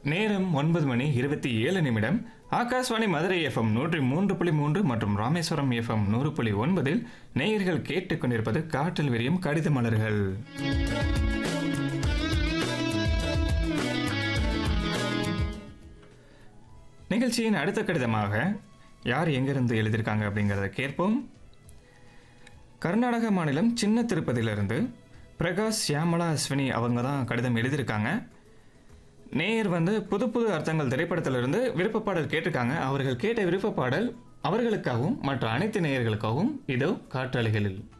நேரம் ஒன்பது மணி இருபத்தி ஏழு நிமிடம் ஆகாஷ்வாணி மதுரை எஃப்எம் நூற்றி மூன்று புள்ளி மூன்று மற்றும் ராமேஸ்வரம் எஃப்எம் நூறு புள்ளி ஒன்பதில் நேயர்கள் கேட்டுக்கொண்டிருப்பது காற்றில் விரியும் கடித மலர்கள் நிகழ்ச்சியின் அடுத்த கடிதமாக யார் எங்கிருந்து எழுதியிருக்காங்க அப்படிங்கிறத கேட்போம் கர்நாடக மாநிலம் சின்ன திருப்பதியிலிருந்து பிரகாஷ் சியாமலா அஸ்வினி அவங்க தான் கடிதம் எழுதியிருக்காங்க நேயர் வந்து புது புது அர்த்தங்கள் திரைப்படத்திலிருந்து விருப்பப்பாடல் கேட்டிருக்காங்க அவர்கள் கேட்ட விருப்பப்பாடல் அவர்களுக்காகவும் மற்ற அனைத்து நேயர்களுக்காகவும் இதோ காற்றலைகளில்